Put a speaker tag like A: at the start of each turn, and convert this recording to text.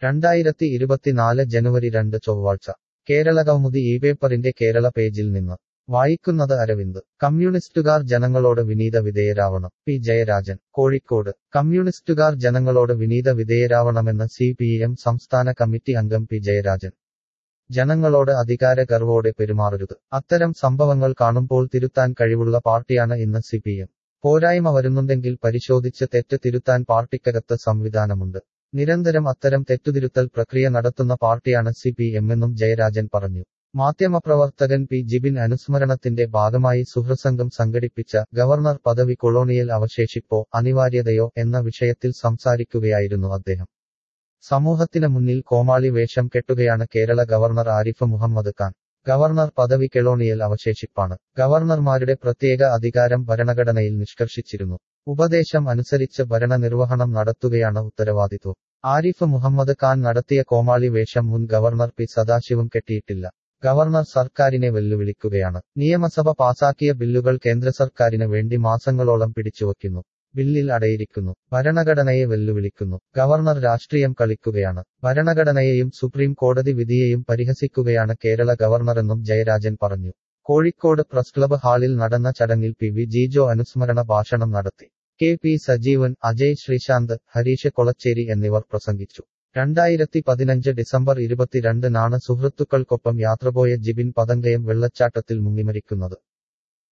A: രണ്ടായിരത്തി ഇരുപത്തിനാല് ജനുവരി രണ്ട് ചൊവ്വാഴ്ച കേരള കൗമുദി ഈ പേപ്പറിന്റെ കേരള പേജിൽ നിന്ന് വായിക്കുന്നത് അരവിന്ദ് കമ്മ്യൂണിസ്റ്റുകാർ ജനങ്ങളോട് വിനീത വിധേയരാവണം പി ജയരാജൻ കോഴിക്കോട് കമ്മ്യൂണിസ്റ്റുകാർ ജനങ്ങളോട് വിനീത വിധേയരാവണമെന്ന് സി പി എം സംസ്ഥാന കമ്മിറ്റി അംഗം പി ജയരാജൻ ജനങ്ങളോട് അധികാര ഗർവോടെ പെരുമാറരുത് അത്തരം സംഭവങ്ങൾ കാണുമ്പോൾ തിരുത്താൻ കഴിവുള്ള പാർട്ടിയാണ് ഇന്ന് സി പി എം പോരായ്മ വരുന്നുണ്ടെങ്കിൽ പരിശോധിച്ച് തെറ്റ് തിരുത്താൻ പാർട്ടിക്കകത്ത് സംവിധാനമുണ്ട് നിരന്തരം അത്തരം തെറ്റുതിരുത്തൽ പ്രക്രിയ നടത്തുന്ന പാർട്ടിയാണ് സി പി എമ്മെന്നും ജയരാജൻ പറഞ്ഞു മാധ്യമപ്രവർത്തകൻ പി ജിബിൻ അനുസ്മരണത്തിന്റെ ഭാഗമായി സുഹൃസംഘം സംഘടിപ്പിച്ച ഗവർണർ പദവി കൊളോണിയൽ അവശേഷിപ്പോ അനിവാര്യതയോ എന്ന വിഷയത്തിൽ സംസാരിക്കുകയായിരുന്നു അദ്ദേഹം സമൂഹത്തിന് മുന്നിൽ കോമാളി വേഷം കെട്ടുകയാണ് കേരള ഗവർണർ ആരിഫ് മുഹമ്മദ് ഖാൻ ഗവർണർ പദവി കെളോണിയൽ അവശേഷിപ്പാണ് ഗവർണർമാരുടെ പ്രത്യേക അധികാരം ഭരണഘടനയിൽ നിഷ്കർഷിച്ചിരുന്നു ഉപദേശം അനുസരിച്ച് ഭരണനിർവഹണം നടത്തുകയാണ് ഉത്തരവാദിത്വം ആരിഫ് മുഹമ്മദ് ഖാൻ നടത്തിയ കോമാളി വേഷം മുൻ ഗവർണർ പി സദാശിവം കെട്ടിയിട്ടില്ല ഗവർണർ സർക്കാരിനെ വെല്ലുവിളിക്കുകയാണ് നിയമസഭ പാസാക്കിയ ബില്ലുകൾ കേന്ദ്ര സർക്കാരിന് വേണ്ടി മാസങ്ങളോളം പിടിച്ചുവയ്ക്കുന്നു ബില്ലിൽ അടയിരിക്കുന്നു ഭരണഘടനയെ വെല്ലുവിളിക്കുന്നു ഗവർണർ രാഷ്ട്രീയം കളിക്കുകയാണ് ഭരണഘടനയെയും സുപ്രീം കോടതി വിധിയെയും പരിഹസിക്കുകയാണ് കേരള ഗവർണറെന്നും ജയരാജൻ പറഞ്ഞു കോഴിക്കോട് പ്രസ് ക്ലബ് ഹാളിൽ നടന്ന ചടങ്ങിൽ പി വി ജിജോ അനുസ്മരണ ഭാഷണം നടത്തി കെ പി സജീവൻ അജയ് ശ്രീശാന്ത് ഹരീഷ് കൊളച്ചേരി എന്നിവർ പ്രസംഗിച്ചു രണ്ടായിരത്തി പതിനഞ്ച് ഡിസംബർ ഇരുപത്തിരണ്ടിനാണ് സുഹൃത്തുക്കൾക്കൊപ്പം യാത്രപോയ ജിബിൻ പതങ്കയം വെള്ളച്ചാട്ടത്തിൽ മുങ്ങിമരിക്കുന്നത്